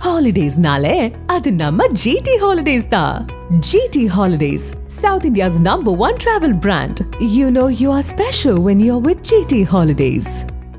ஹாலிடேஸ்னாலே அது நம்ம ஜிடி ஹாலிடேஸ் தான் GT holidays south India's number one travel brand you know you are special when you are with GT holidays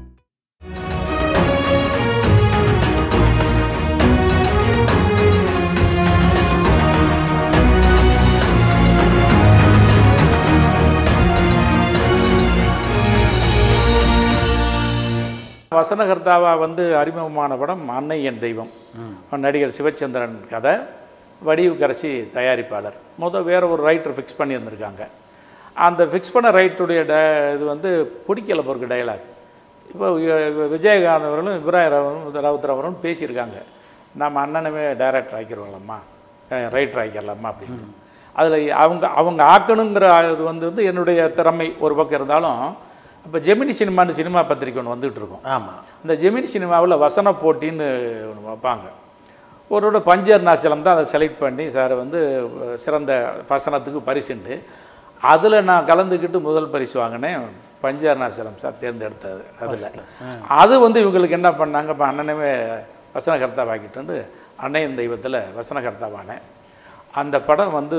வசனகர்த்தாவா வந்து அறிமுகமான படம் அன்னை என் தெய்வம் நடிகர் சிவச்சந்திரன் கதை வடிவுக்கரசி தயாரிப்பாளர் முதல் வேற ஒரு ரைட்டர் ஃபிக்ஸ் பண்ணியிருந்திருக்காங்க அந்த ஃபிக்ஸ் பண்ண ரைட்டுடைய ட இது வந்து பிடிக்கல பொருக்கு டயலாக் இப்போ வி- விஜயகாந்த் அவர்களும் இப்ராஹிம் ராவ் ராவுத்தர் அவரும் பேசியிருக்காங்க நம்ம அண்ணனுமே டைரக்டர் ஆக்கிடுவோம்லம்மா ரைட்டர் ஆக்கிடலாமா அப்படின்னு அதில் அவங்க அவங்க ஆக்கணுங்கிற இது வந்து வந்து என்னுடைய திறமை ஒரு பக்கம் இருந்தாலும் இப்போ ஜெமினி சினிமான்னு சினிமா பத்திரிக்கை ஒன்று வந்துகிட்டு இருக்கும் ஆமாம் இந்த ஜெமினி சினிமாவில் வசன போட்டின்னு ஒன்று வைப்பாங்க ஒருவோட பஞ்சர் நாசலம் தான் அதை செலக்ட் பண்ணி சார் வந்து அஹ், சிறந்த வசனத்துக்கு பரிசுண்டு அதில் நான் கலந்துக்கிட்டு முதல் பரிசு வாங்கினேன் பஞ்சர் நாசலம் சார் தேர்ந்தெடுத்தது அதில் அது வந்து இவங்களுக்கு என்ன பண்ணாங்க இப்போ அண்ணனவே வசனகர்த்தா வாங்கிட்டு அன்னையன் தெய்வத்தில் வசனகர்த்தாவானேன் அந்த படம் வந்து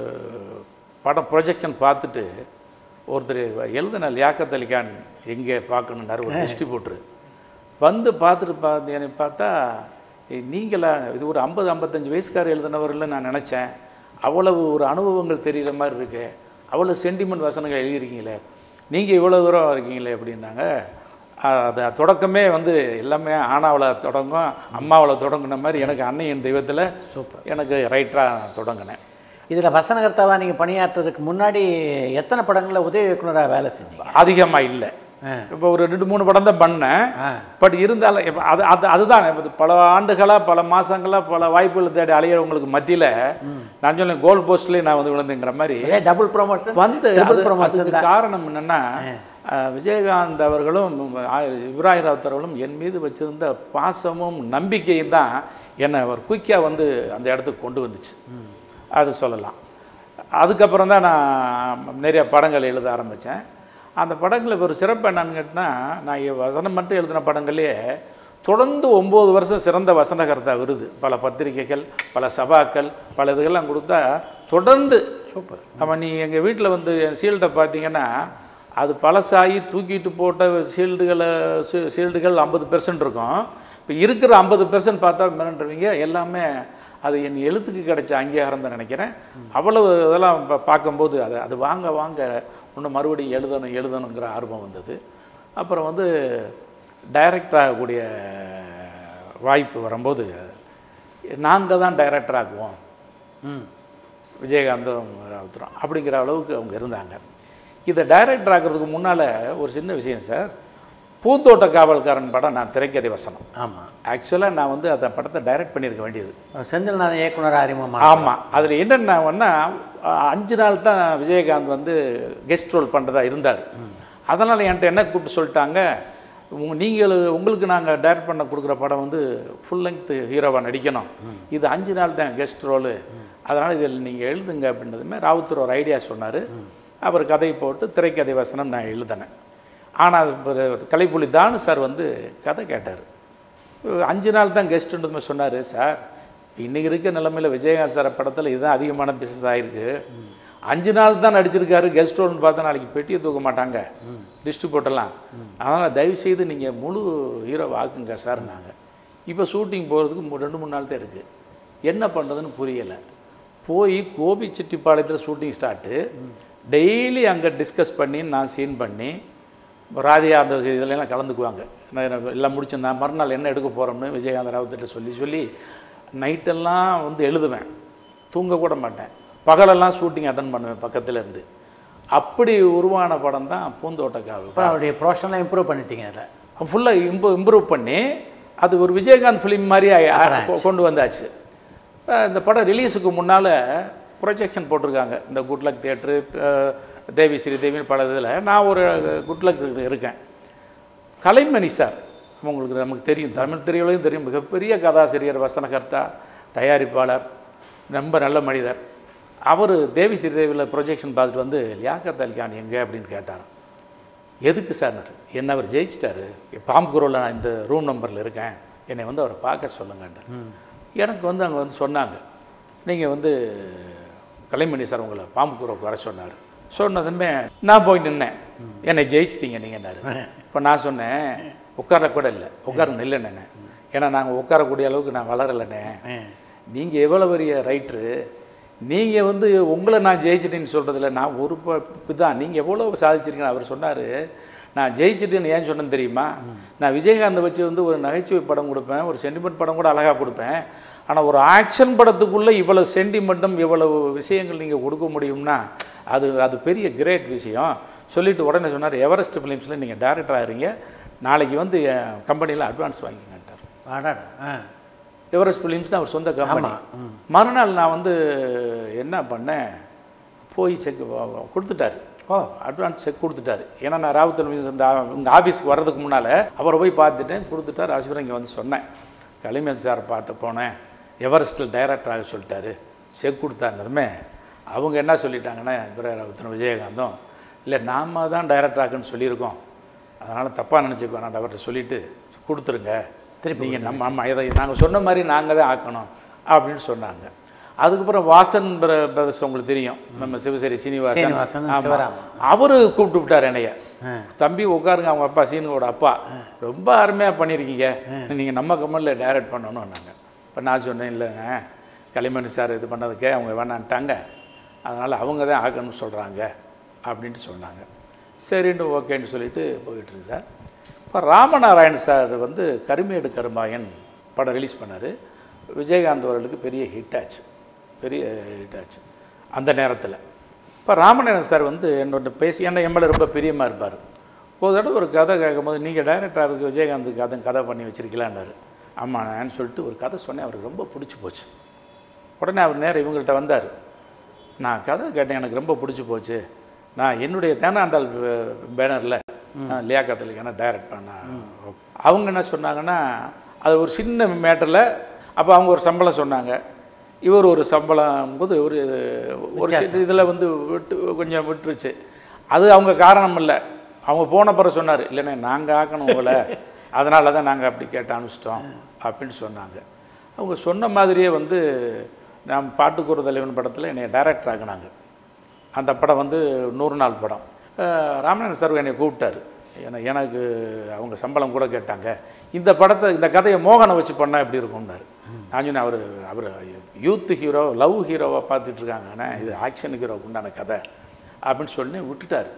படம் ப்ரொஜெக்ஷன் பார்த்துட்டு ஒருத்தர் எழுதின லியாக்கத் அலிகான் எங்கே பார்க்கணுன்னாரு ஒரு டிஸ்ட்ரிபியூட்ரு வந்து பார்த்துட்டு பார்த்து என்னை பார்த்தா "ஏய், நீங்களா இது ஒரு ஐம்பது ஐம்பத்தஞ்சு வயசுக்காரர் எழுதினவர்கள் நான் நினச்சேன் அவ்வளவு ஒரு அனுபவங்கள் தெரிகிற மாதிரி இருக்கு அவ்வளோ சென்டிமெண்ட் வசனங்கள் எழுதியிருக்கீங்களே நீங்கள் இவ்வளோ தூரம் இருக்கீங்களே அப்படின்னாங்க அஹ் அது தொடக்கமே வந்து எல்லாமே ஆனாவில் தொடங்கும் அம்மாவில் தொடங்குன மாதிரி எனக்கு அன்னையின் தெய்வத்தில் எனக்கு ரைட்டராக தொடங்கினேன் இதில் வசனகர்த்தாவா நீங்கள் பணியாற்றுறதுக்கு முன்னாடி எத்தனை படங்களில் உதவி இயக்குனராக வேலை செஞ்சீங்க அதிகமாக இல்லை இப்போ ஒரு ரெண்டு மூணு படம் தான் பண்ணேன் ஆ. பட் இருந்தாலும் இப்ப அது அது அதுதான் இப்ப பல ஆண்டுகளாக பல மாதங்களாக பல வாய்ப்புகளை தேடி அலையிறவங்களுக்கு மத்தியில் நான் சொன்னேன் கோல் போஸ்ட்லேயே நான் வந்து விழுந்துங்கிற மாதிரி ஒரே டபுள் ப்ரொமோஷன் வந்து டபுள் அது- ப்ரொமோஷன் அதுக்கு காரணம் என்னன்னா அஹ், விஜயகாந்த் அவர்களும் ஆ- இப்ராஹிம் ராவுத் அவர்களும் என் மீது வச்சிருந்த பாசமும் நம்பிக்கையும் தான் என்னை ஒரு குயிக்காக வந்து அந்த இடத்துக்கு கொண்டு வந்துச்சு அது சொல்லலாம் அதுக்கப்புறம் தான் நான் நிறைய படங்கள் எழுத ஆரம்பித்தேன் அந்த படங்களில் ஒரு சிறப்பு என்னன்னு கேட்டால் நான் இ- வசனம் மட்டும் எழுதின படங்கள்லேயே தொடர்ந்து ஒம்பது வருஷம் சிறந்த வசனகர்த்தா விருது பல பத்திரிகைகள் பல சபாக்கள் பல இதுகள்லாம் கொடுத்தா தொடர்ந்து சூப்பர் நம்ம நீ எங்கள் வீட்டில் வந்து என் ஷீல்டை பார்த்தீங்கன்னா அது பழசாகி தூக்கிட்டு போட்ட ஷீல்டுகளை ஷீல்டுகள் ஐம்பது பெர்சன்ட் இருக்கும் இப்போ இருக்கிற ஐம்பது பெர்சன்ட் பார்த்தா மிரண்டுருவீங்க எல்லாமே அது என் எழுத்துக்கு கிடைச்ச அங்கீகாரம் தான் நினைக்கிறேன் அவ்வளவு இதெல்லாம் பா- பார்க்கும்போது அது அது வாங்க வாங்க இன்னும் மறுபடியும் எழுதணும் எழுதணுங்கிற ஆர்வம் வந்தது அப்புறம் வந்து டைரக்டர் ஆகக்கூடிய வாய்ப்பு வரும்போது நாங்கள் தான் டைரக்டர் ஆக்குவோம் ம் விஜயகாந்தும் ராவுத்தரும் அப்படிங்கிற அளவுக்கு அவங்க இருந்தாங்க இதை டைரக்டர் ஆகிறதுக்கு முன்னால் ஒரு சின்ன விஷயம் சார் பூந்தோட்ட காவல்காரன் படம் நான் திரைக்கதை வசனம் ஆமாம் ஆக்சுவலாக நான் வந்து அந்த படத்தை டைரக்ட் பண்ணியிருக்க வேண்டியது செந்தில்நாதன் இயக்குனர் அறிமுகமாக ஆமாம் அதில் என்னென்னா அஞ்சு நாள் தான் விஜயகாந்த் வந்து கெஸ்ட் ரோல் பண்ணுறதா இருந்தார் அதனால் என்கிட்ட என்ன கூப்பிட்டு சொல்லிட்டாங்க உங்க நீங்கள் உங்களுக்கு நாங்கள் டைரக்ட் பண்ண கொடுக்குற படம் வந்து ஃபுல் லெங்க்த் ஹீரோவாக நடிக்கணும் இது அஞ்சு நாள் தான் கெஸ்ட் ரோலு அதனால் இதில் நீங்கள் எழுதுங்க அப்படின்றதுமே ராவுத்தர் ஒரு ஐடியா சொன்னார் அவர் கதை போட்டு திரைக்கதை வசனம் நான் எழுதினேன் ஆனால் கலைப்புலி தானு சார் வந்து கதை கேட்டார் அஞ்சு நாள் தான் கெஸ்ட்டுன்றதுமே சொன்னார் சார் இன்றைக்கி இருக்க நிலமையில் விஜயகாந்த் சார் படத்தில் இதுதான் அதிகமான பிஸ்னஸ் ஆகிருக்கு அஞ்சு நாள் தான் நடிச்சிருக்காரு கெஸ்ட் ரோல்னு பார்த்தா நாளைக்கு பெட்டியை தூக்க மாட்டாங்க டிஸ்ட்ரிபியூட்டர்லாம் அதனால் தயவுசெய்து நீங்கள் முழு ஹீரோ ஆக்குங்க சார் நாங்கள் இப்போ ஷூட்டிங் போகிறதுக்கு மூ- ரெண்டு மூணு நாள் தான் இருக்குது என்ன பண்ணுறதுன்னு புரியலை போய் கோபி செட்டிப்பாளையத்தில் ஷூட்டிங் ஸ்டார்ட்டு டெய்லி அங்கே டிஸ்கஸ் பண்ணி நான் சீன் பண்ணி ராதியா அந்த இதெல்லாம் கலந்துக்குவாங்க நான் என்ன- எல்லாம் முடிச்சிருந்தேன் மறுநாள் என்ன எடுக்க போகிறோம்னு விஜயகாந்த் ராவுத்திட்ட சொல்லி சொல்லி நைட்டெல்லாம் வந்து எழுதுவேன் தூங்க கூட மாட்டேன் பகலெல்லாம் ஷூட்டிங் அட்டன் பண்ணுவேன் பக்கத்துல இருந்து அப்படி உருவான படம் தான் பூந்தோட்ட காவல் அப்புறம் அவருடைய ப்ரொஃபஷனலாக இம்ப்ரூவ் பண்ணிட்டீங்க அதில் ஃபுல்லாக இம்ப்ரூவ் இம்ப்ரூவ் பண்ணி அது ஒரு விஜயகாந்த் ஃபிலிம் மாதிரி ஆயி- ஆ- கொ- கொண்டு வந்தாச்சு அஹ் இந்த படம் ரிலீஸுக்கு முன்னால் ப்ரொஜெக்ஷன் போட்டிருக்காங்க இந்த குட்லக் தேட்ரு தேவி ஸ்ரீதேவின்னு பல இதில் நான் ஒரு குட்லக் இருக்கேன் கலைமணி சார் உங்களுக்கு நமக்கு தெரியும் தமிழ் திரையுலகம் தெரியும் மிகப்பெரிய கதாசிரியர் வசனகர்த்தா தயாரிப்பாளர் ரொம்ப நல்ல மனிதர் அவர் தேவி ஸ்ரீதேவியில் ப்ரொஜெக்ஷன் பார்த்துட்டு வந்து லியாக்கத் அலிகான் எங்கே அப்படின்னு கேட்டார் எதுக்கு சார் என்ன அவர் ஜெயிச்சிட்டாரு பாம்புக்குரோவில் நான் இந்த ரூம் நம்பரில் இருக்கேன் என்னை வந்து அவரை பார்க்க சொல்லுங்கன்ட்டு எனக்கு வந்து அங்கே வந்து சொன்னாங்க நீங்கள் வந்து கலைமணி சார் உங்களை பாம்புக்குறவுக்கு வர சொன்னார் சொன்னதுமே நான் போய் நின்னேன் என்னை ஜெயிச்சிட்டீங்க நீங்கன்னாரு இப்போ நான் சொன்னேன் உட்கார கூட இல்லை உட்கார நில்லைண்ணே ஏன்னா நாங்கள் உட்காரக்கூடிய அளவுக்கு நான் வளரலைண்ணே நீங்கள் எவ்வளோ பெரிய ரைட்ரு நீங்கள் வந்து உங்களை நான் ஜெயிச்சிட்டேன்னு சொல்கிறதில்ல நான் ஒரு ப தான் நீங்கள் எவ்வளோ சாதிச்சிருக்கீங்கன்னு அவர் சொன்னார் நான் ஜெயிச்சிட்டேன்னு ஏன் சொன்னேன்னு தெரியுமா நான் விஜயகாந்தை வச்சு வந்து ஒரு நகைச்சுவை படம் கொடுப்பேன் ஒரு சென்டிமெண்ட் படம் கூட அழகாக கொடுப்பேன் ஆனால் ஒரு ஆக்ஷன் படத்துக்குள்ளே இவ்வளோ சென்டிமெண்ட்டும் இவ்வளவு விஷயங்கள் நீங்கள் கொடுக்க முடியும்னா அது அது பெரிய கிரேட் விஷயம் சொல்லிட்டு உடனே சொன்னார் எவரெஸ்ட் ஃபிலிம்ஸில் நீங்கள் டேரக்டர் ஆகிறீங்க நாளைக்கு வந்து என் கம்பெனியில் அட்வான்ஸ் வாங்கிங்கன்ட்டார் அடாடா ஆ எவரெஸ்ட் ஃபிலிம்ஸ் அவர் சொந்த கம்பெனி மறுநாள் நான் வந்து என்ன பண்ணேன் போய் செக் கொடுத்துட்டாரு ஓ அட்வான்ஸ் செக் கொடுத்துட்டாரு ஏன்னா நான் ராவுத்தர் இந்த உங்கள் ஆஃபீஸ்க்கு வர்றதுக்கு முன்னால் அவரை போய் பார்த்துட்டேன் கொடுத்துட்டார் ராசிபுரம் இங்கே வந்து சொன்னேன் களிமன் சார் பார்த்து போனேன் எவரெஸ்ட்டில் டைரக்டர் ஆக சொல்லிட்டாரு செக் கொடுத்தாருனதுமே அவங்க என்ன சொல்லிட்டாங்கன்னா இப்ரா ராவுத்தர் விஜயகாந்தும் இல்லை நாம தான் டைரக்டர் ஆகுன்னு சொல்லியிருக்கோம் அதனால் தப்பாக நினச்சிக்கோ நான் அவர்கிட்ட சொல்லிவிட்டு கொடுத்துருங்க திருப்பி நீங்கள் நம்ம ஆமாம் இதை நாங்கள் சொன்ன மாதிரி நாங்கள் தான் ஆக்கணும் அப்படின்னு சொன்னாங்க அதுக்கப்புறம் வாசன் பிர- பிரதர்ஸ் உங்களுக்கு தெரியும் நம்ம சிவசரி சீனிவாசன் சீனிவாசன், ஆமா. சிவராமன். அவரு கூப்பிட்டு விட்டார் என்னைய தம்பி உட்காருங்க அவங்க அப்பா சீனுவோட அப்பா ரொம்ப அருமையாக பண்ணியிருக்கீங்க நீங்கள் நம்ம கம்பெனியில் டைரக்ட் பண்ணணும்னாங்க இப்போ நான் சொன்னேன் இல்லைங்க களிமணி சார் இது பண்ணதுக்கே அவங்க வேணான்ட்டாங்க அதனால் அவங்க தான் ஆக்கணும்னு சொல்கிறாங்க அப்படின்ட்டு சொன்னாங்க சரின்ட்டு ஓகேன்னு சொல்லிட்டு போயிட்டுருக்கு சார் இப்போ ராமநாராயண் சார் வந்து கருமேடு கருமாயன் படம் ரிலீஸ் பண்ணார் விஜயகாந்த் அவர்களுக்கு பெரிய ஹிட் ஆச்சு பெரிய ஹிட் ஆச்சு அந்த நேரத்தில் இப்போ ராமநாதன் சார் வந்து என்னோட பேசி என்ன என் மேலே ரொம்ப பிரியமாக இருப்பார் ஒரு தடவை ஒரு கதை கேட்கும்போது நீங்கள் டைரக்டருக்கு விஜயகாந்துக்கு கதை கதை பண்ணி வச்சிருக்கலான்னாரு ஆமாண்ணான்னு சொல்லிட்டு ஒரு கதை சொன்னேன் அவருக்கு ரொம்ப பிடிச்சி போச்சு உடனே அவர் நேரம் இவங்கள்ட்ட வந்தார் நான் கதை கேட்டேன் எனக்கு ரொம்ப பிடிச்சி போச்சு நான் என்னுடைய தேனாண்டால் பேனரில் லியாக்கத்தில் என்ன டைரக்ட் பண்ண அவங்க என்ன சொன்னாங்கன்னா அது ஒரு சின்ன மேட்டரில் அப்போ அவங்க ஒரு சம்பளம் சொன்னாங்க இவர் ஒரு சம்பளம் போது ஒரு ஒரு இதில் வந்து விட்டு கொஞ்சம் விட்டுருச்சு அது அவங்க காரணம் இல்லை அவங்க போன பிறகு சொன்னார் இல்லைண்ணே நாங்கள் ஆக்கணும் உங்களை அதனால தான் நாங்கள் அப்படி கேட்டு அனுப்பிச்சிட்டோம் அப்படின்னு சொன்னாங்க அவங்க சொன்ன மாதிரியே வந்து நான் பாட்டுக்கூறு தலைவன் படத்தில் என்னை டைரக்டர் ஆக்குனாங்க அந்த படம் வந்து நூறு நாள் படம் அஹ் ராமநாதன் சார் என்னை கூப்பிட்டாரு ஏன்னா எனக்கு அவங்க சம்பளம் கூட கேட்டாங்க இந்த படத்தை இந்த கதையை மோகனை வச்சு பண்ணால் எப்படி இருக்கும்னாரு நான் சொன்னேன் அவர் அவர் யூத் ஹீரோ லவ் ஹீரோவாக பார்த்துட்டு இருக்காங்கண்ணே இது ஆக்ஷன் ஹீரோவுக்கு உண்டான கதை அப்படின்னு சொல்லி விட்டுட்டாரு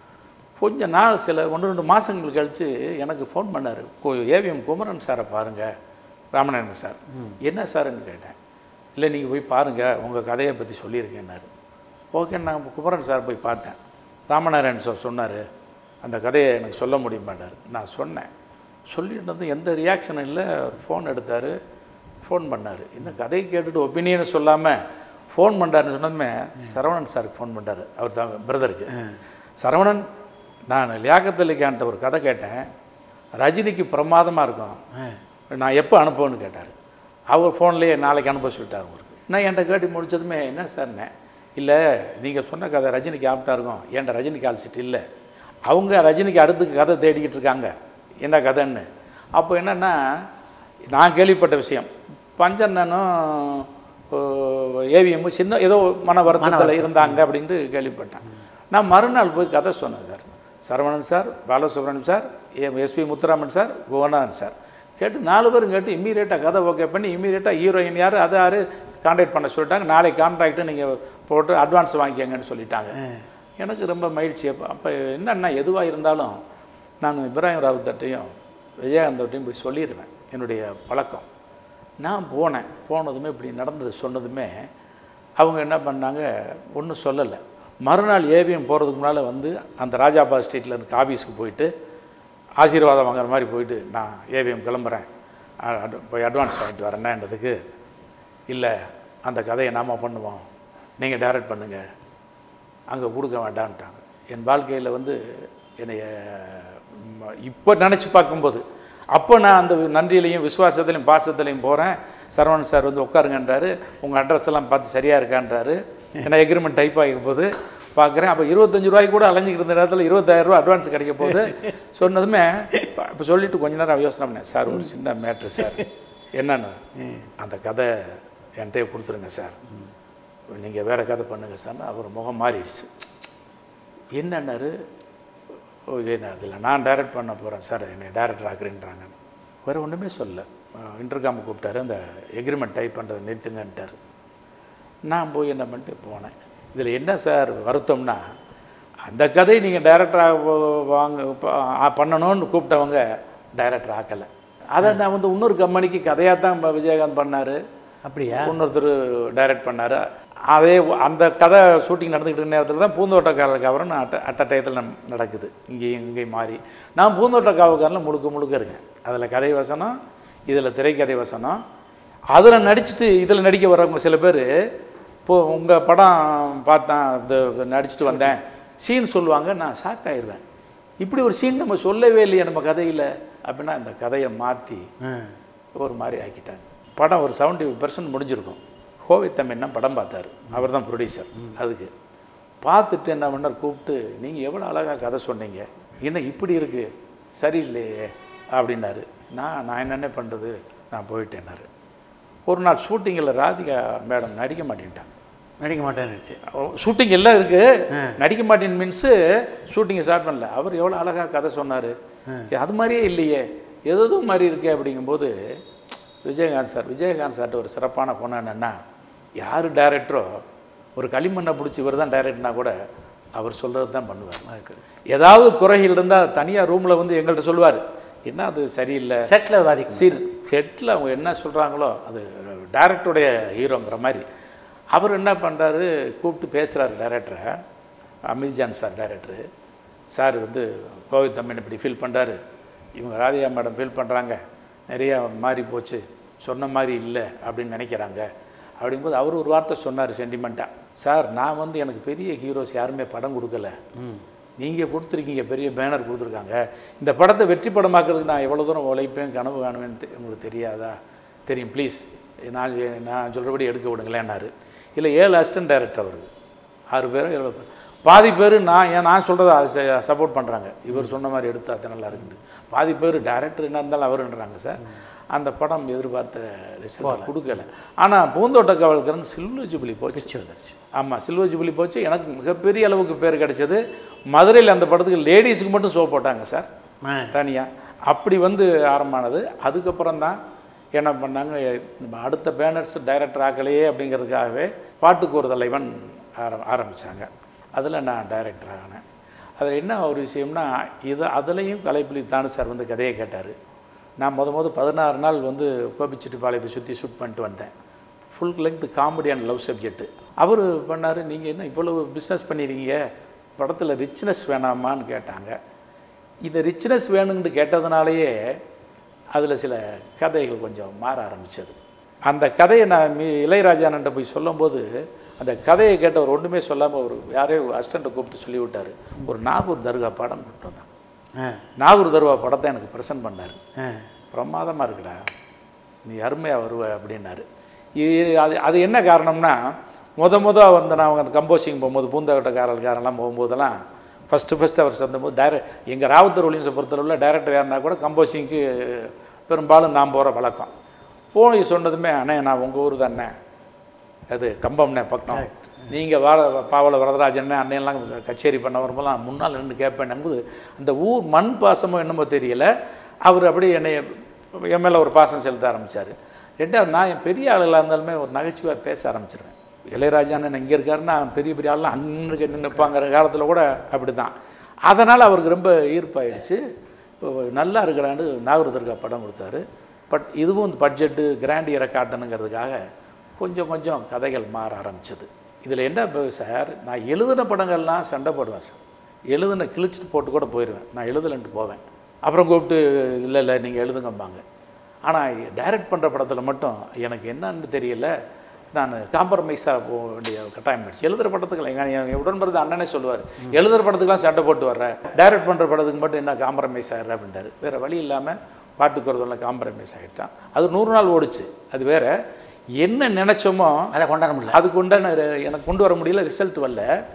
கொஞ்ச நாள் சில ஒன்று ரெண்டு மாதங்கள் கழித்து எனக்கு ஃபோன் பண்ணார் ஏவிஎம் குமரன் சாரை பாருங்கள் ராமநாதன் சார் என்ன சார்ன்னு கேட்டேன் இல்லை நீங்கள் போய் பாருங்கள் உங்கள் கதையை பற்றி சொல்லியிருக்கேன்னாரு ஓகே நான் குமரன் சார் போய் பார்த்தேன் ராமநாராயணன் சார் சொன்னார் அந்த கதையை எனக்கு சொல்ல முடியுமாட்டார் நான் சொன்னேன் சொல்லிட்டு வந்து எந்த ரியாக்ஷனும் இல்லை ஃபோன் எடுத்தார் ஃபோன் பண்ணார் இந்த கதையை கேட்டுட்டு ஒப்பீனியன் சொல்லாமல் ஃபோன் பண்ணாருன்னு சொன்னதுமே சரவணன் சாருக்கு ஃபோன் பண்ணார் அவர் தான் பிரதருக்கு சரவணன் நான் லியாக்கத்தலிக்கான்ட்ட ஒரு கதை கேட்டேன் ரஜினிக்கு பிரமாதமாக இருக்கும் நான் எப்போ அனுப்புவேன்னு கேட்டார் அவர் ஃபோன்லேயே நாளைக்கு அனுப்ப சொல்லிட்டார் உங்களுக்கு நான் என்கிட்ட கேட்டு முடிச்சதுமே என்ன சார்ண்ணே இல்லை நீங்கள் சொன்ன கதை ரஜினிக்கு ஆப்டாக இருக்கும் என்கிட்ட ரஜினிக்கு ஆல்சிட்டு இல்லை அவங்க ரஜினிக்கு அடுத்து கதை தேடிக்கிட்டு இருக்காங்க என்ன கதைன்னு அப்போ என்னென்னா நான் கேள்விப்பட்ட விஷயம் பஞ்சண்ணனும் ஏவிஎம்மும் சின்ன ஏதோ மன வருத்தத்தில் இருந்தாங்க அப்படின்ட்டு கேள்விப்பட்டேன் நான் மறுநாள் போய் கதை சொன்னேன் sir Saravanan sir Balasubramaniam sir SP Muthuraman sir Kovanathan sir கேட்டு நாலு பேரும் கேட்டு இம்மீடியட்டாக கதை ஓகே பண்ணி இம்மீடியட்டாக ஹீரோயின் யார் அதை யார் கான்டாக்ட் பண்ண சொல்லிட்டாங்க நாளைக்கு கான்ட்ராக்ட்டு நீங்கள் போட்டு அட்வான்ஸ் வாங்கிக்கங்கன்னு சொல்லிட்டாங்க எனக்கு ரொம்ப மகிழ்ச்சி அப்போ அப்போ என்னென்னா எதுவாக இருந்தாலும் நான் இப்ராஹிம் ராவுத்தட்டையும் விஜயகாந்தட்டையும் போய் சொல்லிடுவேன் என்னுடைய பழக்கம் நான் போனேன் போனதுமே இப்படி நடந்தது சொன்னதுமே அவங்க என்ன பண்ணாங்க ஒன்றும் சொல்லலை மறுநாள் ஏவிஎம் போகிறதுக்கு முன்னால் வந்து அந்த ராஜாபாத் ஸ்ட்ரீட்டில் இருந்து ஆஃபீஸுக்கு போயிட்டு ஆசீர்வாதம் வாங்குற மாதிரி போயிட்டு நான் ஏவிஎம் கிளம்புறேன் அ- அட்- போய் அட்வான்ஸ் வாங்கிட்டு வரேன்னதுக்கு இல்லை அந்த கதையை நாம பண்ணுவோம் நீங்கள் டைரக்ட் பண்ணுங்கள் அங்கே கொடுக்க வேண்டான்ட்டாங்க என் வாழ்க்கையில் வந்து என்னைய ம், இப்போ நினச்சி பார்க்கும்போது அப்போ நான் அந்த நன்றியிலையும் விசுவாசத்துலையும் பாசத்துலையும் போகிறேன் சரவணன் சார் வந்து உட்காருங்கன்றாரு உங்கள் அட்ரஸ் எல்லாம் பார்த்து சரியாக இருக்கான்றாரு ஏன்னா எக்ரிமெண்ட் டைப் ஆகிக்கும் போது பார்க்குறேன் அப்போ இருபத்தஞ்சு ரூபாய்க்கு கூட அலைஞ்சிக்கிட்டு இருந்த நேரத்தில் இருபத்தாயிரம் ரூபா அட்வான்ஸ் கிடைக்க போகுது சொன்னதுமே இப்போ சொல்லிட்டு கொஞ்ச நேரம் யோசனை பண்ணேன் சார் ஒரு சின்ன மேட்ரு சார் என்னன்னு அந்த கதை என்கிட்டயே கொடுத்துருங்க சார் நீங்கள் வேறு கதை பண்ணுங்க சார் அவர் முகம் மாறிடுச்சு என்னன்னாரு ஓ இல்லை அதில் நான் டைரக்ட் பண்ண போகிறேன் சார் என்னை டைரக்டர் ஆக்குறேன்றாங்க வேறு ஒன்றுமே சொல்ல இன்டர்காம் கூப்பிட்டாரு அந்த எக்ரிமெண்ட் டைப் பண்ணுறதை நிறுத்துங்கன்ட்டார் நான் போய் என்ன பண்ணிட்டு போனேன் இதில் என்ன சார் வருத்தம்னா அந்த கதையை நீங்கள் டைரக்டராக வாங்க ப- ஆ, பண்ணணும்னு கூப்பிட்டவங்க டைரக்டர் ஆக்கலை அதை நான் வந்து இன்னொரு கம்பெனிக்கு கதையாக தான் இப்ப விஜயகாந்த் பண்ணார் அப்படியா இன்னொருத்தர் டைரக்ட் பண்ணார் அதே அந்த கதை ஷூட்டிங் நடந்துக்கிட்டு இருக்க நேரத்தில் தான் பூந்தோட்டக்காரர் கவரம் அட்ட அட்ட டயத்தில் நடக்குது இங்கேயும் இங்கேயும் மாறி நான் பூந்தோட்ட காவல்காரில் முழுக்க முழுக்க இருக்கேன் அதில் கதை வசனம் இதில் திரைக்கதை வசனம் அதில் நடிச்சுட்டு இதில் நடிக்க வர்றவங்க சில பேர் இப்போ உங்கள் படம் பார்த்தேன் இது நடிச்சுட்டு வந்தேன் சீன் சொல்லுவாங்க நான் ஷாக் ஆயிடுவேன் இப்படி ஒரு சீன் நம்ம சொல்லவே இல்லையே நம்ம கதையில் அப்படின்னா இந்த கதையை மாற்றி ம் ஒரு மாதிரி ஆக்கிட்டாங்க படம் ஒரு செவன்ட்டி பர்சன்ட் முடிஞ்சிருக்கும் கோவை தம்பின்னா படம் பார்த்தாரு அவர் தான் ப்ரொடியூசர் அதுக்கு பார்த்துட்டு என்ன பண்ணார் கூப்பிட்டு நீங்கள் எவ்வளோ அழகாக கதை சொன்னீங்க என்ன இப்படி இருக்குது சரியில்லையே அப்படின்னாரு நான் நான் என்னென்ன பண்ணுறது நான் போயிட்டேன்னாரு ஒரு நாள் ஷூட்டிங்கில் ராதிகா மேடம் நடிக்க மாட்டேன்ட்டாங்க நடிக்க மாட்டேன்னுச்சு ஷூட்டிங் எல்லாம் இருக்குது நடிக்க மாட்டேன் மீன்ஸு ஷூட்டிங்கை ஸ்டார்ட் பண்ணல அவர் எவ்வளோ அழகாக கதை சொன்னார் அது மாதிரியே இல்லையே ஏதோ மாதிரி இருக்கே அப்படிங்கும்போது விஜயகாந்த் சார் விஜயகாந்த் சார்ட்ட ஒரு சிறப்பான குணம் என்னென்னா யார் டைரக்டரோ ஒரு களிமண்ணை பிடிச்சி இவர் தான் டைரக்டர்னா கூட அவர் சொல்கிறது தான் பண்ணுவார் ஏதாவது குறைகள் இருந்தால் தனியாக ரூமில் வந்து எங்கள்கிட்ட சொல்லுவார் என்ன அது சரியில்லை செட்டில் பாதிக்கும் சரி செட்டில் அவங்க என்ன சொல்கிறாங்களோ அது டேரக்டருடைய ஹீரோங்கிற மாதிரி அவர் என்ன பண்ணுறாரு கூப்பிட்டு பேசுகிறாரு டேரக்டரை அமித்ஜான் சார் டேரக்டரு சார் வந்து கோவித் தம்மன் இப்படி ஃபீல் பண்ணுறாரு இவங்க ராதிகா மேடம் ஃபீல் பண்ணுறாங்க நிறையா மாறி போச்சு சொன்ன மாதிரி இல்லை அப்படின்னு நினைக்கிறாங்க அப்படிங்கும்போது அவர் ஒரு வார்த்தை சொன்னார் சென்டிமெண்ட்டாக சார் நான் வந்து எனக்கு பெரிய ஹீரோஸ் யாருமே படம் கொடுக்கல நீங்கள் கொடுத்துருக்கீங்க பெரிய பேனர் கொடுத்துருக்காங்க இந்த படத்தை வெற்றி படமாக்குறதுக்கு நான் எவ்வளோ தூரம் உழைப்பேன் கனவு காணுவேன்னு தெ- உங்களுக்கு தெரியாதா தெரியும் ப்ளீஸ் நான் எ- நான் சொல்கிறபடி எடுக்க விடுங்களேன்னாரு இல்லை ஏழு அசிஸ்டன்ட் டைரக்டர் அவருக்கு ஆறு பேரும் ஏழு பேர் பாதி பேர் நான் ஏன் நான் சொல்கிறத சப்போர்ட் பண்ணுறாங்க இவர் சொன்ன மாதிரி எடுத்தா அது நல்லா இருக்குது பாதி பேர் டைரக்டர் என்ன இருந்தாலும் அவருன்றாங்க சார் அந்த படம் எதிர்பார்த்த ரிசல்ட் கொடுக்கல ஆனால் பூந்தோட்ட காவல்கரன் சில்வர் ஜூபிலி போச்சு வந்துருச்சு ஆமாம் சில்வர் ஜூபிலி போச்சு எனக்கு மிகப்பெரிய அளவுக்கு பேர் கிடைச்சது மதுரையில் அந்த படத்துக்கு லேடிஸுக்கு மட்டும் ஷோ போட்டாங்க சார் ஆ தனியாக அப்படி வந்து ஆரம்பமானது அதுக்கப்புறம் தான் என்ன பண்ணாங்க நம்ம அடுத்த பேனர்ஸ் டைரக்டர் ஆக்கலையே அப்படிங்கிறதுக்காகவே பாட்டுக்கு ஒரு தலைவன் ஆரம் ஆரம்பித்தாங்க அதில் நான் டைரக்டர் ஆகினேன் அதில் என்ன ஒரு விஷயம்னா இது அதுலேயும் கலைப்புலி தானு சார் வந்து கதையை கேட்டார் நான் முத முத பதினாறு நாள் வந்து கோபிச்செட்டிப்பாளையத்தை சுற்றி ஷூட் பண்ணிட்டு வந்தேன் full length comedy and love subject அவர் பண்ணார் நீங்கள் என்ன இவ்வளவு பிஸ்னஸ் பண்ணிடுறீங்க படத்தில் ரிச்னஸ் வேணாமான்னு கேட்டாங்க இந்த ரிச்னஸ் வேணும்னு கேட்டதுனாலேயே அதில் சில கதைகள் கொஞ்சம் மாற ஆரம்பிச்சது அந்த கதையை நான் மீ இளையராஜான்ட்ட போய் சொல்லும்போது அந்த கதையை கேட்டவர் ஒன்றுமே சொல்லாமல் ஒரு யாரையோ அசிஸ்டண்ட்டை கூப்பிட்டு சொல்லி விட்டார் ஒரு நாகூர் தர்கா படம் கூப்பிட்டு வந்தாங்க ஆ நாகூர் தர்கா படத்தை எனக்கு ப்ரெசென்ட் பண்ணார் ஆ பிரமாதமாக இருக்குடா நீ அருமையாக வருவ அப்படின்னாரு இது அது அது என்ன காரணம்னா முத முத வந்து நான் அவங்க கம்போசிங் போகும்போது பூந்தகட்டக்காரர்காரெல்லாம் போகும்போதெல்லாம் ஃபஸ்ட்டு ஃபஸ்ட்டு அவர் சந்தம்போது டைரக்ட் எங்கள் ராவுத்தர் ஒளியன்ஸை பொறுத்தளவில் டைரக்டர் யாருன்னா கூட கம்போசிங்க்கு பெரும்பாலும் நான் போகிற பழக்கம் போய் சொன்னதுமே அண்ணே நான் உங்கள் ஊர் தானே அது கம்பம்னே பக்கம் நீங்கள் வார பாவல வரதராஜன் அன்னையெல்லாம் கச்சேரி பண்ண வரும்போது நான் முன்னால் நின்று கேட்பேன் என்பது அந்த ஊர் மண் பாசமோ என்னமோ தெரியல அவர் அப்படியே என்னை என் மேலே ஒரு பாசம் செலுத்த ஆரம்பித்தார் ரெண்டாவது நான் என் பெரிய ஆளுகளாக இருந்தாலுமே ஒரு நகைச்சுவையாக பேச ஆரம்பிச்சிருவேன் இளையராஜான்னு இங்கே இருக்காருன்னா பெரிய பெரிய ஆள்லாம் அங்கே நின்றுப்பாங்கிற காலத்தில் கூட அப்படி தான் அதனால் அவருக்கு ரொம்ப ஈர்ப்பாயிடுச்சு இப்போ நல்லா இருக்கலான்னு நாகூர் தர்கா படம் கொடுத்தாரு பட் இதுவும் பட்ஜெட்டு கிராண்டியரை காட்டணுங்கிறதுக்காக கொஞ்சம் கொஞ்சம் கதைகள் மாற ஆரம்பிச்சது இதில் என்ன இப்போ சார் நான் எழுதின படங்கள்லாம் சண்டை போடுவேன் சார் எழுதின கிழிச்சிட்டு போட்டு கூட போயிடுவேன் நான் எழுதலைன்ட்டு போவேன் அப்புறம் கூப்பிட்டு இல்லை இல்லை நீங்கள் எழுதுங்கம்பாங்க ஆனால் டைரக்ட் பண்ணுற படத்தில் மட்டும் எனக்கு என்னன்னு தெரியல நான் காம்ப்ரமைஸாக போக வேண்டிய கட்டாயம் ஆயிடுச்சு எழுதுகிற படத்துக்கு எங்கள் என் உடன்பிறந்த அண்ணனே சொல்லுவார் எழுதுகிற படத்துக்குலாம் சண்டை போட்டு வர்றேன் டைரக்ட் பண்ணுற படத்துக்கு மட்டும் என்ன காம்ப்ரமைஸ் ஆகிடுற அப்படின்ட்டாரு வேறு வழி இல்லாமல் பாட்டுக்குறதுல காம்ப்ரமைஸ் ஆகிட்டான் அது நூறு நாள் ஓடிச்சு அது வேற என்ன நினச்சோமோ அதை கொண்டாட முடியல அதுக்கு உண்டான ர- எனக்கு கொண்டு வர முடியல ரிசல்ட் வரல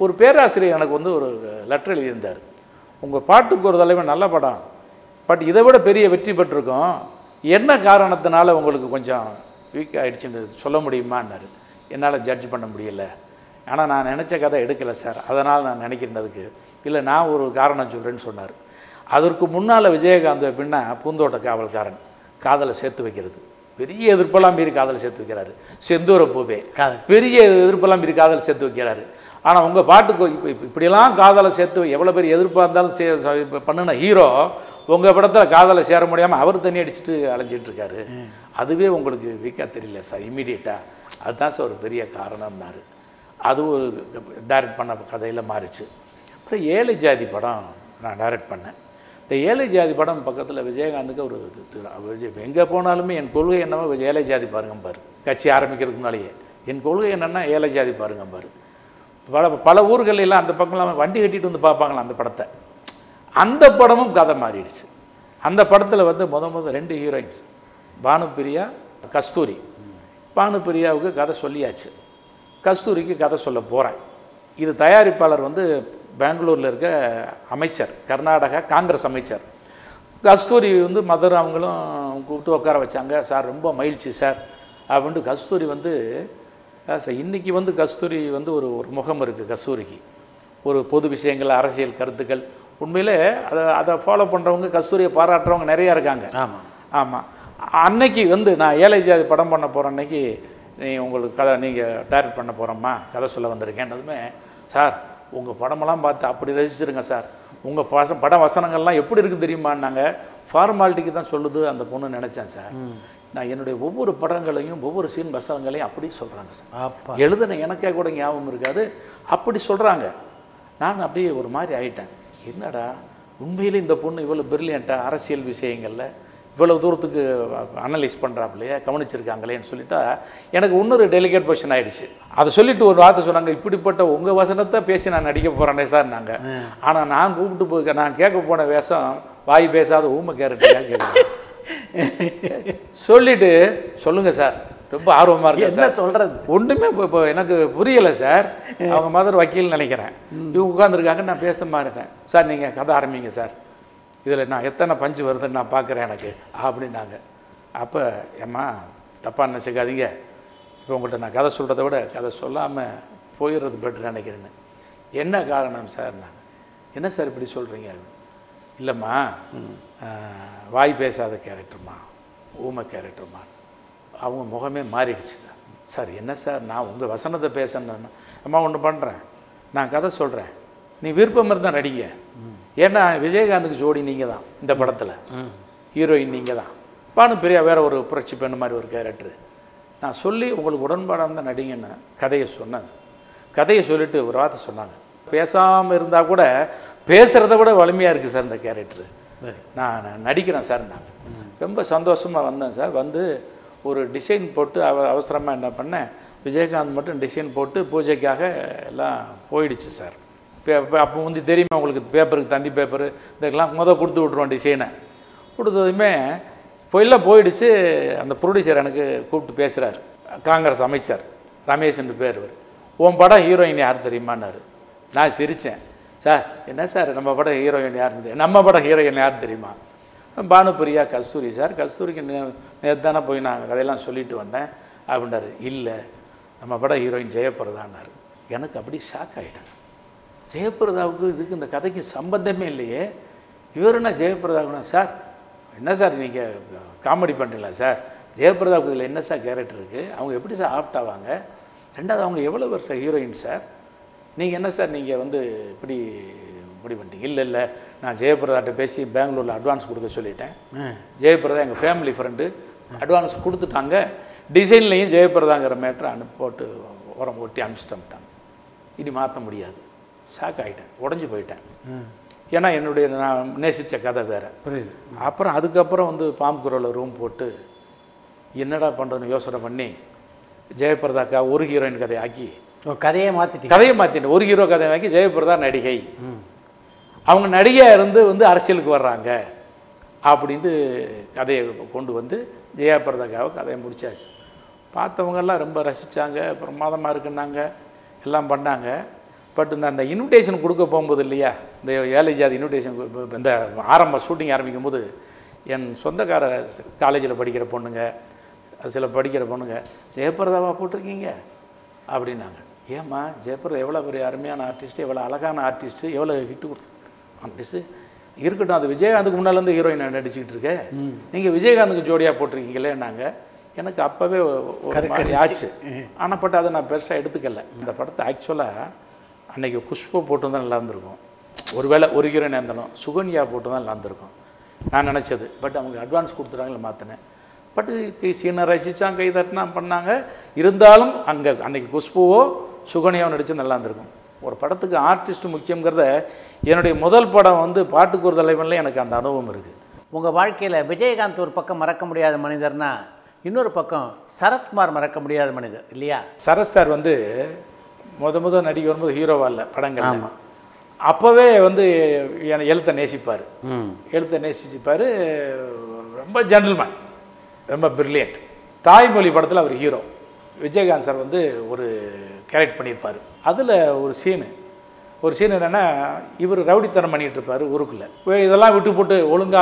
ஒரு பேராசிரியர் எனக்கு வந்து ஒரு லெட்டர் எழுதியிருந்தார் உங்கள் பாட்டுக்கு ஒரு தலைவன் நல்ல படம் பட் இதை விட பெரிய வெற்றி பெற்றிருக்கோம் என்ன காரணத்தினால உங்களுக்கு கொஞ்சம் வீக் ஆகிடுச்சுன்னு சொல்ல முடியுமான்னாரு என்னால் ஜட்ஜ் பண்ண முடியல ஆனால் நான் நினச்ச கதை எடுக்கலை சார் அதனால் நான் நினைக்கிறதுக்கு இல்லை நான் ஒரு காரணம் சொல்கிறேன்னு சொன்னார் அதற்கு முன்னால் விஜயகாந்த் எப்படின்னா பூந்தோட்ட காவல்காரன் காதலை சேர்த்து வைக்கிறது பெரிய எதிர்ப்பெல்லாம் மீறி காதலை சேர்த்து வைக்கிறாரு செந்தூர பூவே காதல். பெரிய எதிர்ப்பெல்லாம் மீறி காதலை சேர்த்து வைக்கிறாரு ஆனால் உங்கள் பாட்டுக்கு இப்போ இப்போ இப்படியெல்லாம் காதலை சேர்த்து எவ்வளோ பெரிய எதிர்ப்பாக இருந்தாலும் சே ச- இப்ப பண்ணின ஹீரோ உங்கள் படத்தில் காதலை சேர முடியாமல் அவர் தண்ணி அடிச்சுட்டு அலைஞ்சிட்டு இருக்காரு அதுவே உங்களுக்கு வீக்காக தெரியல சார் இம்மீடியட்டாக அதுதான் சார் ஒரு பெரிய காரணம்னாரு அது ஒரு டைரக்ட் பண்ண கதையில் மாறிச்சு அப்புறம் ஏழை ஜாதி படம் நான் டைரக்ட் பண்ணேன் இந்த ஏழை ஜாதி படம் பக்கத்தில் விஜயகாந்துக்கு ஒரு இது- இது- விஜய் எங்கே போனாலுமே என் கொள்கை என்னவோ விஜய் ஏழை ஜாதி பாருங்க பாரு கட்சி ஆரம்பிக்கிறதுக்கு முன்னாலேயே என் கொள்கை என்னென்னா ஏழை ஜாதி பாருங்க பாரு பல பல ஊர்கள்ல எல்லாம் அந்த பக்கம்லாம் வண்டி கட்டிட்டு வந்து பார்ப்பாங்களா அந்த படத்தை அந்த படமும் கதை மாறிடுச்சு அந்த படத்தில் வந்து முத முத ரெண்டு ஹீரோயின்ஸ் பானுப்பிரியா கஸ்தூரி பானுப்பிரியாவுக்கு கதை சொல்லியாச்சு கஸ்தூரிக்கு கதை சொல்ல போகிறேன் இது தயாரிப்பாளர் வந்து பெங்களூரில் இருக்க அமைச்சர் கர்நாடகா காங்கிரஸ் அமைச்சர் கஸ்தூரி வந்து மதர் அவங்களும் கூப்பிட்டு உட்கார வச்சாங்க சார் ரொம்ப மகிழ்ச்சி சார் அப்படின்ட்டு கஸ்தூரி வந்து "ஆ, சார் இன்னைக்கு வந்து கஸ்தூரி வந்து ஒரு ஒரு முகம் இருக்குது கஸ்தூரிக்கு ஒரு பொது விஷயங்கள் அரசியல் கருத்துக்கள் உண்மையிலே அதை அதை ஃபாலோ பண்ணுறவங்க கஸ்தூரியை பாராட்டுறவங்க நிறையா இருக்காங்க ஆமாம் ஆமாம் அன்னைக்கு வந்து நான் ஏழை ஜாதி படம் பண்ண போகிற அன்னைக்கு நீ உங்களுக்கு கதை நீங்கள் டைரக்ட் பண்ண போகிறோம்மா கதை சொல்ல வந்திருக்கேன்னதுமே சார் உங்கள் படமெல்லாம் பார்த்து அப்படி ரசிச்சிருங்க சார் உங்கள் பச பட வசனங்கள்லாம் எப்படி இருக்குது தெரியுமான்னாங்க ஃபார்மாலிட்டிக்கு தான் சொல்லுது அந்த பொண்ணு நினச்சேன் சார் நான் என்னுடைய ஒவ்வொரு படங்களையும் ஒவ்வொரு சீன் வசனங்களையும் அப்படி சொல்கிறாங்க சார் அப்பா எழுதுன எனக்கே கூட ஞாபகம் இருக்காது அப்படி சொல்கிறாங்க நான் அப்படியே ஒரு மாதிரி ஆயிட்டேன் என்னடா உண்மையிலே இந்த பொண்ணு இவ்வளோ பிரில்லியண்ட்டாக அரசியல் விஷயங்களில் இவ்வளோ தூரத்துக்கு அனலைஸ் பண்ணுறாப்புலையே கவனிச்சிருக்காங்களேன்னு சொல்லிட்டா எனக்கு இன்னொரு டெலிகேட் பொசிஷன் ஆயிடுச்சு அதை சொல்லிட்டு ஒரு வார்த்தை சொன்னாங்க இப்படிப்பட்ட உங்கள் வசனத்தை பேசி நான் நடிக்க போகிறேனே சார் நாங்கள் ஆனால் நான் கூப்பிட்டு போய் நான் கேட்க போன வேஷம் வாய் பேசாத ஊமை கேரக்டராக கேட்குறேன் சொல்லிட்டு சொல்லுங்கள் சார் ரொம்ப ஆர்வமாக இருக்கேன் என்ன சார் சொல்கிறது ஒன்றுமே இப்போ இப்போ எனக்கு புரியலை சார் அவங்க மதர் வக்கீல் நினைக்கிறேன் இவங்க உட்காந்துருக்காங்க நான் பேச மாதிரி இருக்கேன் சார் நீங்கள் கதை ஆரம்பிங்க சார் இதில் நான் எத்தனை பஞ்சு வருதுன்னு நான் பார்க்குறேன் எனக்கு அப்படின்னாங்க அப்போ ஏம்மா தப்பாக நினச்சிக்காதீங்க இப்போ உங்கள்கிட்ட நான் கதை சொல்கிறத விட கதை சொல்லாமல் போயிடுறது பெட்டர் நினைக்கிறேன்னு என்ன காரணம் சார் நான் என்ன சார் இப்படி சொல்கிறீங்க இல்லைம்மா ஆஹ், வாய் பேசாத கேரக்டர்மா ஊமை கேரக்டர்மா அவங்க முகமே மாறிடுச்சு சார் சார் என்ன சார் நான் உங்கள் வசனத்தை பேசணுன்னா அம்மா ஒன்று பண்ணுறேன் நான் கதை சொல்கிறேன் நீ விருப்பம் இருந்தால் நடிங்க ஏன்னா விஜயகாந்துக்கு ஜோடி நீங்கள் தான் இந்த படத்தில் ஹீரோயின் நீங்கள் தான் பானு பிரியா வேற ஒரு புரட்சி பெண்ணு மாதிரி ஒரு கேரக்டர் நான் சொல்லி உங்களுக்கு உடன்பாடாக இருந்தால் நடிங்கன்னு கதையை சொன்னேன் கதையை சொல்லிட்டு ஒரு வார்த்தை சொன்னாங்க பேசாமல் இருந்தால் கூட பேசுகிறத விட வலிமையாக இருக்குது சார் இந்த கேரக்டர் நான் நான் நடிக்கிறேன் சார் நான் ரொம்ப சந்தோஷமாக வந்தேன் சார் வந்து ஒரு டிசைன் போட்டு அவ அவசரமாக என்ன பண்ணேன் விஜயகாந்த் மட்டும் டிசைன் போட்டு பூஜைக்காக எல்லாம் போயிடுச்சு சார் இப்போ அப்போ வந்து தெரியுமா உங்களுக்கு பேப்பருக்கு தந்தி பேப்பரு இதெல்லாம் முத கொடுத்து விட்ருவோம் டிசைனை கொடுத்ததுமே போயெல்லாம் போயிடுச்சு அந்த ப்ரொடியூசர் எனக்கு கூப்பிட்டு பேசுகிறார் காங்கிரஸ் அமைச்சர் ரமேஷ்ன்ற பேர் இவர் உன் படம் ஹீரோயின் யார் தெரியுமான்னாரு நான் சிரித்தேன் சார் என்ன சார் நம்ம படம் ஹீரோயின் யாருன்னு தெரியும் நம்ம படம் ஹீரோயின் யார் தெரியுமா பானுப்பிரியா கஸ்தூரி சார் கஸ்தூரிக்கு நே நேற்று தானே போய் நான் கதையெல்லாம் சொல்லிட்டு வந்தேன் அப்படின்னாரு இல்லை நம்ம படம் ஹீரோயின் ஜெயபிரதான்னாரு எனக்கு அப்படி ஷாக் ஆகிட்டேன் ஜெயபிரதாவுக்கு இதுக்கு இந்த கதைக்கு சம்பந்தமே இல்லையே இவர் என்ன ஜெயபிரதாவுக்கு சார் என்ன சார் நீங்கள் காமெடி பண்ணுறீங்களா சார் ஜெயபிரதாவுக்கு இதில் என்ன சார் கேரக்டர் இருக்குது அவங்க எப்படி சார் ஆப்ட் ஆவாங்க ரெண்டாவது அவங்க எவ்வளோ வருஷம் ஹீரோயின் சார் நீங்கள் என்ன சார் நீங்கள் வந்து இப்படி இப்படி பண்ணிட்டீங்க இல்லை இல்லை நான் ஜெயபிரதாட்ட பேசி பெங்களூரில் அட்வான்ஸ் கொடுக்க சொல்லிட்டேன் ஜெயபிரதா எங்கள் ஃபேமிலி ஃப்ரெண்டு அட்வான்ஸ் கொடுத்துட்டாங்க டிசைன்லேயும் ஜெயபிரதாங்கிற மேட்ரை அனுப்பி போட்டு உரம் ஒட்டி அனுப்பிச்சிட்டோம்ட்டாங்க இனி மாற்ற முடியாது ஷாக் ஆகிட்டேன் உடஞ்சி போயிட்டேன் ஏன்னா என்னுடைய நான் நேசித்த கதை வேறு புரியுது அப்புறம் அதுக்கப்புறம் வந்து பாம்புக்குரோவில் ரூம் போட்டு என்னடா பண்ணுறதுன்னு யோசனை பண்ணி ஜெயபிரதாக்கா ஒரு ஹீரோயின் கதையை ஆக்கி ஓ கதையே மாற்றிட்டீங்க கதையை மாற்றிட்டேன் ஒரு ஹீரோ கதையை ஆக்கி ஜெயபிரதா நடிகை அவங்க நடிகையாக இருந்து வந்து அரசியலுக்கு வர்றாங்க அப்படின்ட்டு கதையை கொண்டு வந்து ஜெயபிரதாக்காவை கதையை முடிச்சாச்சு பார்த்தவங்கெல்லாம் ரொம்ப ரசித்தாங்க பிரமாதமாக இருக்குன்னாங்க எல்லாம் பண்ணாங்க பட் இந்த அந்த இன்விடேஷன் கொடுக்க போகும்போது இல்லையா இந்த ஏழை ஜாதி இன்விடேஷன் இந்த ஆரம்ப ஷூட்டிங் ஆரம்பிக்கும் போது என் சொந்தக்கார காலேஜில் படிக்கிற பொண்ணுங்க சில படிக்கிற பொண்ணுங்க ஜெயபிரதாவா போட்டிருக்கீங்க அப்படின்னாங்க ஏம்மா ஜெயபிரதா எவ்வளோ பெரிய அருமையான ஆர்டிஸ்ட் எவ்வளோ அழகான ஆர்டிஸ்ட்டு எவ்வளோ ஹிட்டு கொடுத்து ஆர்டிஸ்ட்டு இருக்கட்டும் அது விஜயகாந்துக்கு முன்னாலேருந்து ஹீரோயின் நடிச்சுக்கிட்டு இருக்க நீங்கள் விஜயகாந்துக்கு ஜோடியாக போட்டிருக்கீங்களேன்னாங்க எனக்கு அப்போவே ஒரு மாதிரி ஆச்சு ஆனால் பட் அதை நான் பெருசாக எடுத்துக்கல இந்த படத்தை ஆக்சுவலாக அன்னைக்கு குஷ்பு போட்டு தான் நல்லா இருந்திருக்கும் ஒருவேளை ஒரு ஹீரோயின் இருந்தாலும் சுகன்யா போட்டு தான் நல்லா இருந்திருக்கும் நான் நினச்சது பட் அவங்க அட்வான்ஸ் கொடுத்துட்டாங்களே மாற்றினேன் பட் சீனை ரசித்தான் கை தட்டினா பண்ணாங்க இருந்தாலும் அங்கே அன்னைக்கு குஷ்புவோ சுகன்யாவோ நடிச்சு நல்லா இருந்திருக்கும் ஒரு படத்துக்கு ஆர்டிஸ்ட் முக்கியங்கிறத என்னுடைய முதல் படம் வந்து பாட்டுக்கு ஒரு தலைவனில் எனக்கு அந்த அனுபவம் இருக்குது உங்கள் வாழ்க்கையில் விஜயகாந்த் ஒரு பக்கம் மறக்க முடியாத மனிதர்னா இன்னொரு பக்கம் சரத்குமார் மறக்க முடியாத மனிதர் இல்லையா சரத் சார் வந்து முத முத நடிக்க வரும்போது ஹீரோவா இல்லை படங்கள் அப்போவே வந்து என்னை எழுத்தை நேசிப்பார் எழுத்தை நேசிச்சுப்பார் ரொம்ப ஜென்டில்மேன் ரொம்ப பிரில்லியன்ட் தாய்மொழி படத்தில் அவர் ஹீரோ விஜயகாந்த் சார் வந்து ஒரு கேரக்ட் பண்ணியிருப்பார் அதில் ஒரு சீனு ஒரு சீன் என்னென்னா இவர் ரவுடித்தனம் பண்ணிகிட்டு இருப்பார் ஊருக்குள்ளே போய் இதெல்லாம் விட்டு போட்டு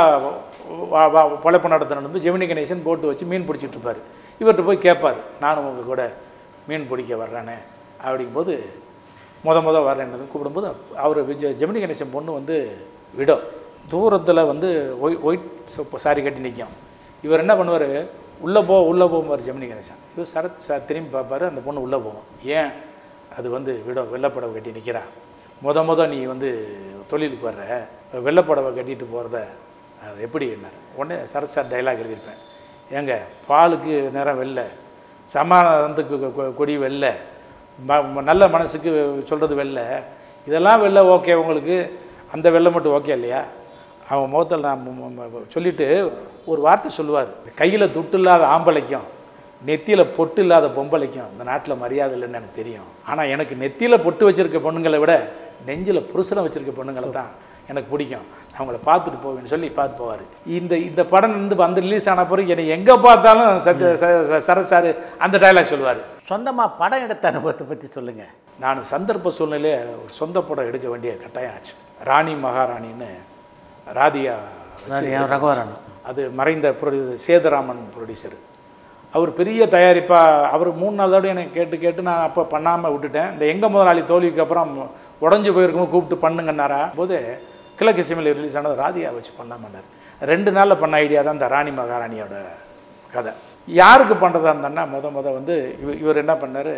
ஒழுங்காக பொழைப்பு நடத்தணும் ஜெமினி கணேசன் போட்டு வச்சு மீன் பிடிச்சிட்டு இருப்பார் இவர்கிட்ட போய் கேட்பார் நானும் உங்கள் கூட மீன் பிடிக்க வர்றேனே அப்படிங்கும்போது முத முத வர்றேன்னு கூப்பிடும்போது அவர் விஜய் ஜெமினி கணேசன் பொண்ணு வந்து விடோ தூரத்தில் வந்து ஒய் ஒயிட் சாரி கட்டி நிற்கும் இவர் என்ன பண்ணுவார் உள்ளே போ உள்ளே போகும்பார் ஜெமினி கணேசன் இவர் சரத் சார் திரும்பி பார்ப்பாரு அந்த பொண்ணு உள்ளே போகும் ஏன் அது வந்து விடோ வெள்ளைப்படவை கட்டி நிற்கிறா முத முத நீ வந்து தொழிலுக்கு வர்ற வெள்ளைப்படவை கட்டிட்டு போகிறத அது எப்படி என்ன உடனே சரத் சார் டைலாக் எழுதியிருப்பேன் ஏங்க பாலுக்கு நிறம் வெள்ளை சமாதானத்துக்கு கொ- கொ- கொடி வெள்ளை ம- ம- நல்ல மனசுக்கு சொல்கிறது வெள்ளை இதெல்லாம் வெள்ளை ஓகே உங்களுக்கு அந்த வெள்ளை மட்டும் ஓகே இல்லையா அவன் முகத்தில் நான் மு- மு- மு- சொல்லிட்டு ஒரு வார்த்தை சொல்லுவார் கையில் துட்டு இல்லாத ஆம்பளைக்கும் நெத்தியில் பொட்டு இல்லாத பொம்பளைக்கும் இந்த நாட்டில் மரியாதை இல்லைன்னு எனக்கு தெரியும் ஆனால் எனக்கு நெத்தியில் பொட்டு வச்சிருக்க பொண்ணுங்களை விட நெஞ்சில் புருஷனை வச்சிருக்க பொண்ணுங்களை தான் எனக்கு பிடிக்கும் அவங்கள பார்த்துட்டு போவேன்னு சொல்லி பார்த்து போவார் இந்த இந்த படம் வந்து வந்து ரிலீஸ் ஆன பிறகு என்னை எங்கே பார்த்தாலும் சத்ய ச- ச- சரத் சார் அந்த டைலாக் சொல்லுவார் சொந்தமாக படம் எடுத்த அனுபவத்தை பற்றி சொல்லுங்கள் நான் சந்தர்ப்ப சூழ்நிலையே ஒரு சொந்த படம் எடுக்க வேண்டிய கட்டாயம் ஆச்சு ராணி மகாராணின்னு ராதியா வச்சு ரகுவரன் அது மறைந்த ப்ரொடியூசர் சேதுராமன் ப்ரொடியூசர் அவர் பெரிய தயாரிப்பாக அவர் மூணு நாள் தடவை எனக்கு கேட்டு கேட்டு நான் அப்போ பண்ணாமல் விட்டுட்டேன் இந்த எங்க முதலாளி தோல்விக்கு அப்புறம் உடஞ்சி போயிருக்கும்போது கூப்பிட்டு பண்ணுங்கன்னாரா போது கிழக்கு சிமில் ரிலீஸ் ஆனது ராதியா வச்சு பண்ணாமன்னார் ரெண்டு நாளில் பண்ண ஐடியா தான் இந்த ராணி மகாராணியோட கதை யாருக்கு பண்ணுறதா இருந்தான்னா முத முத வந்து இவ இவர் என்ன பண்ணார்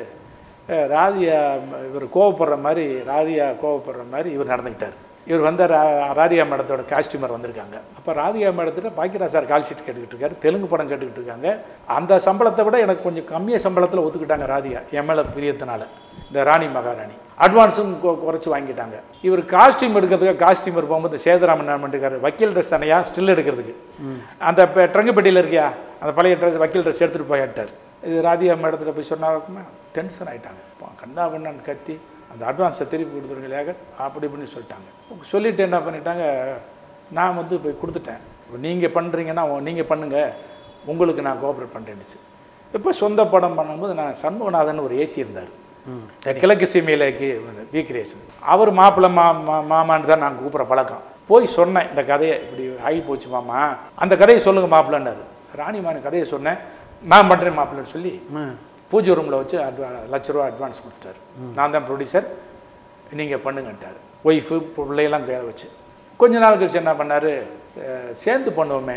ராதியா இவர் கோவப்படுற மாதிரி ராதியா கோவப்படுற மாதிரி இவர் நடந்துக்கிட்டார் இவர் வந்து ரா ராதிகா மேடத்தோட காஸ்டியூமர் வந்திருக்காங்க அப்போ ராதிகா மேடத்திட்ட பாக்கியராஜ் சார் கால் ஷீட் கேட்டுக்கிட்டு இருக்காரு தெலுங்கு படம் கேட்டுக்கிட்டு இருக்காங்க அந்த சம்பளத்தை விட எனக்கு கொஞ்சம் கம்மியாக சம்பளத்தில் ஒத்துக்கிட்டாங்க ராதிகா என் மேலே பிரியத்தினால இந்த ராணி மகாராணி அட்வான்ஸும் கொ- குறைச்சு வாங்கிட்டாங்க இவர் காஸ்டியூம் எடுக்கிறதுக்கு காஸ்டியூமர் போகும்போது சேதராமன் என்ன பண்ணிருக்காரு வக்கீல் ட்ரெஸ் தானையா ஸ்டில் எடுக்கிறதுக்கு அந்த இப்போ ட்ரங்கு பெட்டியில் இருக்கியா அந்த பழைய ட்ரெஸ் வக்கீல் ட்ரெஸ் எடுத்துகிட்டு போய் எடுத்தார் இது ராதிகா மேடத்தில் போய் சொன்னாக்குமே டென்ஷன் ஆகிட்டாங்க கண்ணா பண்ணான்னு கத்தி அந்த அட்வான்ஸை திருப்பி கொடுத்துருங்களையாக அப்படி இப்படின்னு சொல்லிட்டாங்க சொல்லிட்டு என்ன பண்ணிட்டாங்க நான் வந்து போய் கொடுத்துட்டேன் நீங்கள் பண்ணுறீங்கன்னா நீங்கள் பண்ணுங்கள் உங்களுக்கு நான் கோஆப்ரேட் பண்ணுறேன்னுச்சு இப்போ சொந்த படம் பண்ணும்போது நான் சண்முகநாதன் ஒரு ஏசி இருந்தார் கிழக்கு சீமையிலக்கு வி கிரியேஷன் அவர் மாப்பிள்ளை மா மா- மாமான்னு தான் நான் கூப்பிட்ற பழக்கம் போய் சொன்னேன் இந்த கதையை இப்படி ஆகி போச்சு மாமா அந்த கதையை சொல்லுங்கள் மாப்பிள்ளன்னாரு ராணிமான் கதையை சொன்னேன் நான் பண்ணுறேன் மாப்பிள்ளைன்னு சொல்லி பூஜை ரூமில் வச்சு அட்வா லட்ச ரூபா அட்வான்ஸ் கொடுத்துட்டாரு நான் தான் ப்ரொடியூசர் நீங்கள் பண்ணுங்கன்ட்டார் ஒய்ஃபு பிள்ளையெல்லாம் கே வச்சு கொஞ்ச நாள் கழிச்சு என்ன பண்ணார் சேர்ந்து பண்ணுவோமே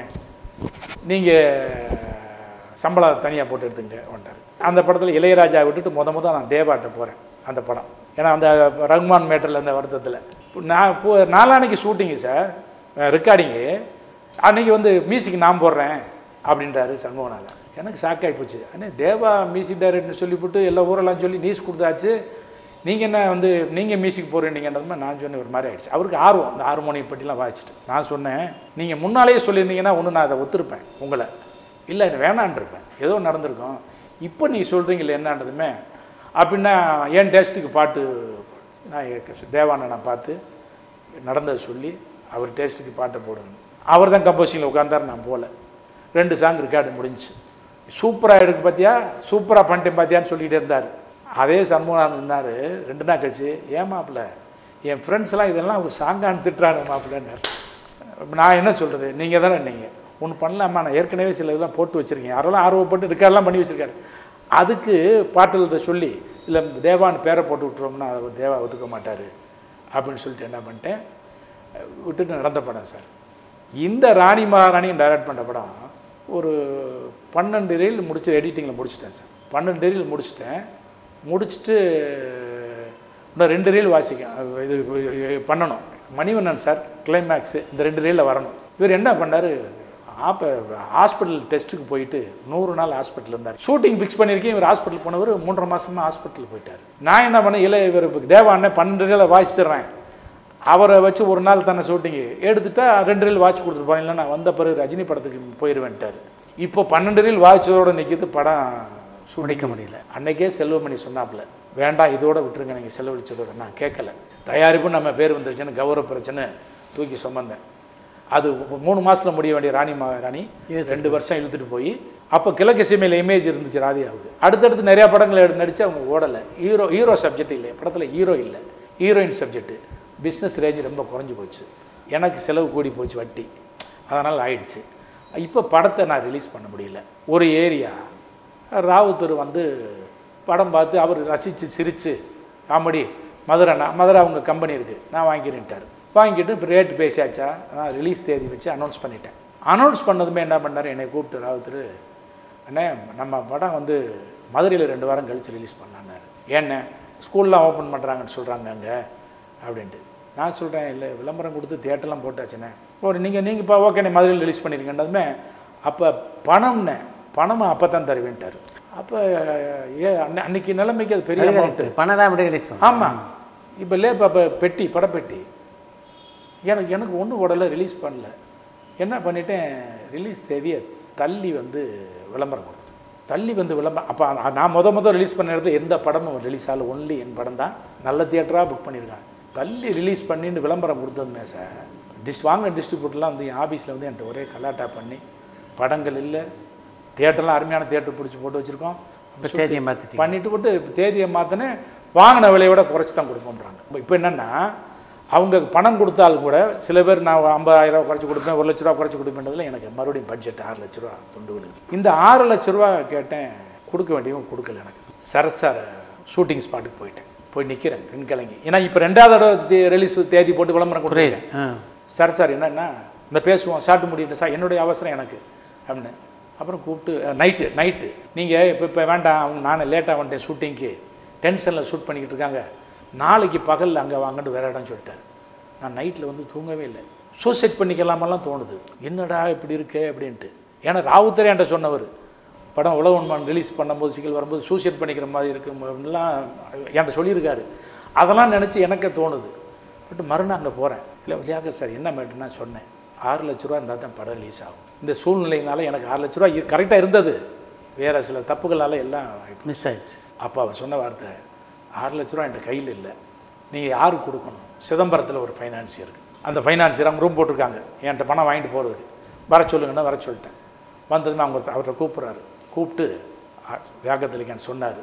நீங்கள் சம்பளம் தனியாக போட்டு எடுத்துங்க வந்துட்டார் அந்த படத்தில் இளையராஜா விட்டுட்டு முத முத நான் தேவாட்ட போகிறேன் அந்த படம் ஏன்னா அந்த ரகுமான் மேட்டரில் அந்த வருத்தத்தில் நான் இப்போ நாளானைக்கு ஷூட்டிங்கு சார் ரெக்கார்டிங்கு அன்னைக்கு வந்து மியூசிக் நான் போடுறேன் அப்படின்றாரு சண்முகநாதன் எனக்கு ஷாக் ஆகி போச்சு அண்ணே தேவா மியூசிக் டைரக்டர்னு சொல்லிவிட்டு எல்லா ஊரெல்லாம் சொல்லி நியூஸ் கொடுத்தாச்சு நீங்கள் என்ன வந்து நீங்கள் மியூசிக் போடுறீங்கன்றது மாதிரி நான் சொன்ன ஒரு மாதிரி ஆயிடுச்சு அவருக்கு ஆர்வம் அந்த ஹார்மோனியம் பட்டிலாம் வாசிச்சுட்டு நான் சொன்னேன் நீங்கள் முன்னாலேயே சொல்லியிருந்தீங்கன்னா ஒன்று நான் அதை ஒத்துருப்பேன் உங்களை இல்லை எனக்கு வேணான்ருப்பேன் ஏதோ நடந்திருக்கும் இப்போ நீ சொல்கிறீங்களே என்னன்றதுமே அப்படின்னா என் டேஸ்ட்டுக்கு பாட்டு நான் எ- தேவானனை பார்த்து நடந்ததை சொல்லி அவர் டேஸ்ட்டுக்கு பாட்டை போடுங்க அவர் தான் கம்போசிங்கில் உட்காந்தார் நான் போகல ரெண்டு சாங் ரெக்கார்டு முடிஞ்சுச்சு சூப்பராக எடுக்க பார்த்தியா சூப்பராக பண்ணிட்டேன் பார்த்தியான்னு சொல்லிகிட்டே இருந்தார் அதே சண்முகநாதன் இருந்தார் ரெண்டு நாள் கழிச்சு ஏன் மாப்பிள்ள என் ஃப்ரெண்ட்ஸ்லாம் இதெல்லாம் ஒரு சாங்கான்னு திட்டுறாங்க மாப்பிள்ளன்னார் நான் என்ன சொல்கிறது நீங்கள் தானே நீங்கள் ஒன்று பண்ணலாமா நான் ஏற்கனவே சில இதெல்லாம் போட்டு வச்சுருக்கேன் யாரெல்லாம் ஆர்வப்பட்டு ரெக்கார்ட்லாம் பண்ணி வச்சுருக்காரு அதுக்கு பாட்டு எழுத சொல்லி இல்லை தேவான்னு பேரை போட்டு விட்டுருவோம்னா அவர் தேவா ஒதுக்க மாட்டார் அப்படின்னு சொல்லிட்டு என்ன பண்ணிட்டேன் விட்டுட்டு நடந்த படம் சார் இந்த ராணி மகாராணியும் டைரக்ட் பண்ண படம் ஒரு பன்னெண்டு ரீல் முடிச்சு எடிட்டிங்கில் முடிச்சிட்டேன் சார் பன்னெண்டு ரீல் முடிச்சிட்டேன் முடிச்சுட்டு இன்னும் ரெண்டு ரீல் வாசிக்க இது இது பண்ணணும் மணிவண்ணன் சார் கிளைமேக்ஸு இந்த ரெண்டு ரீலில் வரணும் இவர் என்ன பண்ணார் ஆப்ப ஹாஸ்பிட்டல் டெஸ்ட்டுக்கு போயிட்டு நூறு நாள் ஹாஸ்பிட்டல் இருந்தார் ஷூட்டிங் ஃபிக்ஸ் பண்ணியிருக்கேன் இவர் ஹாஸ்பிட்டல் போனவர் மூன்றரை மாசமா ஹாஸ்பிட்டல் போயிட்டார் நான் என்ன பண்ணேன் இல்லை இவர் தேவா அண்ணன் பன்னெண்டு ரீலை வாசிச்சிடுறேன் அவரை வச்சு ஒரு நாள் தானே ஷூட்டிங்கு எடுத்துட்டா ரெண்டு ரீல் வாட்ச் கொடுத்துருப்பாங்க இல்லை நான் வந்த பிறகு ரஜினி படத்துக்கு போயிடுவேன்ட்டார் இப்போ பன்னெண்டு ரீல் வாட்சோட நிற்கிது படம் முடிக்க முடியல அன்னைக்கே செல்வமணி சொன்னாப்புல வேண்டாம் இதோட விட்டுருங்க நீங்கள் செலவழிச்சதோட நான் கேட்கல தயாரிப்பு நம்ம பேர் வந்துருச்சுன்னு கௌரவ பிரச்சனை தூக்கி சுமந்தேன் அது மூணு மாசத்துல முடிய வேண்டிய ராணி மகாராணி ரெண்டு வருஷம் இழுத்துட்டு போய் அப்போ கிழக்கு சீமையில் இமேஜ் இருந்துச்சு ராதியாவுக்கு அடுத்தடுத்து நிறையா படங்கள் எடுத்து நடிச்சு அவங்க ஓடலை ஹீரோ ஹீரோ சப்ஜெக்ட் இல்லை படத்தில் ஹீரோ இல்லை ஹீரோயின் சப்ஜெக்ட் பிஸ்னஸ் ரேஞ்ச் ரொம்ப குறைஞ்சி போச்சு எனக்கு செலவு கூடி போச்சு வட்டி அதனால் ஆயிடுச்சு இப்போ படத்தை நான் ரிலீஸ் பண்ண முடியல ஒரு ஏரியா ராவுத்தர் வந்து படம் பார்த்து அவர் ரசித்து சிரித்து காமெடி மதுரைண்ணா மதுரை அவங்க கம்பெனி இருக்குது நான் வாங்கிக்கிறேன்ட்டார் வாங்கிட்டு இப்போ ரேட் பேசியாச்சா நான் ரிலீஸ் தேதி வச்சு அனௌன்ஸ் பண்ணிட்டேன் அனௌன்ஸ் பண்ணதுமே என்ன பண்ணார் என்னை கூப்பிட்டு ராவுத்தர் அண்ணே நம்ம படம் வந்து மதுரையில் ரெண்டு வாரம் கழித்து ரிலீஸ் பண்ணலான்னாரு ஏண்ணே ஸ்கூல்லாம் ஓப்பன் பண்ணுறாங்கன்னு சொல்கிறாங்க அங்கே அப்படின்ட்டு நான் சொல்கிறேன் இல்லை விளம்பரம் கொடுத்து தேட்டர்லாம் போட்டாச்சுண்ணே ஒரு நீங்கள் நீங்கள் இப்போ ஓகேண்ணே மதுரையில் ரிலீஸ் பண்ணிருக்கேன்றதுமே அப்போ பணம்னே பணமும் அப்போ தான் தருவேன்ட்டார் அப்போ ஏ அன்னை அன்னைக்கு நிலைமைக்கு அது பெரிய அமௌண்ட்டு பணம் தான் எப்படி ரிலீஸ் பண்ணும் ஆமாம் இப்போ லே இப்போ பெட்டி படப்பெட்டி எனக்கு எனக்கு ஒன்றும் உடலை ரிலீஸ் பண்ணல என்ன பண்ணிட்டேன் ரிலீஸ் தேதியை தள்ளி வந்து விளம்பரம் கொடுத்துட்டேன் தள்ளி வந்து விளம்பரம் அப்போ நான் முத முத ரிலீஸ் பண்ண இடத்துல எந்த படமும் ரிலீஸ் ஆகல ஒன்லி என் படம் தான் நல்ல தியேட்டராக புக் பண்ணியிருக்காங்க தள்ளி ரிலீஸ் பண்ணிட்டு விளம்பரம் கொடுத்ததுமே சார் டிஸ் வாங்கின டிஸ்ட்ரிபியூட்டர்லாம் வந்து என் ஆஃபீஸில் வந்து என்கிட்ட ஒரே கலாட்டா பண்ணி படங்கள் இல்லை தியேட்டர்லாம் அருமையான தியேட்டர் பிடிச்சி போட்டு வச்சுருக்கோம் இப்போ தேதியை மாற்றிட்டீங்க பண்ணிட்டு போட்டு தேதியை மாற்றினேன் வாங்கின விலையோட குறைச்சி தான் கொடுப்போம்ன்றாங்க இப்போ என்னென்னா அவங்க பணம் கொடுத்தாலும் கூட சில பேர் நான் ஐம்பதாயிரம் ரூபா குறைச்சி கொடுப்பேன் ஒரு லட்ச ரூபா குறைச்சி கொடுப்பேன்றதுல எனக்கு மறுபடியும் பட்ஜெட் ஆறு லட்ச ரூபா துண்டு விழுது இந்த ஆறு லட்ச ரூபா கேட்டேன் கொடுக்க வேண்டியவங்க கொடுக்கல எனக்கு சரசார ஷூட்டிங் ஸ்பாட்டுக்கு போயிட்டேன் போய் நிற்கிறேன் கண் கலங்கி ஏன்னா இப்போ ரெண்டாவது தடவை ரிலீஸ் தேதி போட்டு விளம்பரம் கொடுத்துருக்கேன் ஆ சார் சார் என்னன்னா இந்த பேசுவோம் ஷார்ட் முடிட்டு சார் என்னுடைய அவசரம் எனக்கு அப்படின்னு அப்புறம் கூப்பிட்டு நைட்டு நைட்டு நீங்கள் இப்போ இப்போ வேண்டாம் அவங்க நானே லேட்டாக வந்துட்டேன் ஷூட்டிங்க்கு டென்ஷனில் ஷூட் பண்ணிக்கிட்டு இருக்காங்க நாளைக்கு பகலில் அங்கே வாங்கன்னு வேறு இடம் சொல்லிட்டார் நான் நைட்டில் வந்து தூங்கவே இல்லை சூசைட் பண்ணிக்கலாமெல்லாம் தோணுது என்னடா இப்படி இருக்கே அப்படின்ட்டு ஏன்னா ராவுத்தரே என்கிட்ட சொன்னவர் படம் உலக உண்மான் ரிலீஸ் பண்ணும்போது சிக்கல் வரும்போது சூசைட் பண்ணிக்கிற மாதிரி இருக்குலாம் என்கிட்ட சொல்லியிருக்காரு அதெல்லாம் நினச்சி எனக்கே தோணுது பட் மறுநாள் அங்கே போகிறேன் இல்லை விஜயாக்க சார் என்ன மேட்டு நான் சொன்னேன் ஆறு லட்ச ரூபா இருந்தால் தான் படம் ரிலீஸ் ஆகும் இந்த சூழ்நிலையினால எனக்கு ஆறு லட்ச ரூபா கரெக்டாக இருந்தது வேறு சில தப்புகளால் எல்லாம் ஆயிப்போச்சு. மிஸ் ஆயிடுச்சு அப்போ அவர் சொன்ன வார்த்தை ஆறு லட்ச ரூபா என்கிட்ட கையில் இல்லை நீங்கள் யாருக்கு கொடுக்கணும் சிதம்பரத்தில் ஒரு ஃபைனான்சியர் அந்த ஃபைனான்சியர் அவங்க ரூம் போட்டிருக்காங்க என்கிட்ட பணம் வாங்கிட்டு போகிறதுக்கு வர சொல்லுங்கன்னா வர சொல்லிட்டேன் வந்ததுமே அவங்க ஒருத்தர் அவர்கிட்ட கூப்பிட்றாரு கூப்பிட்டு வேகத்தில் சொன்னார்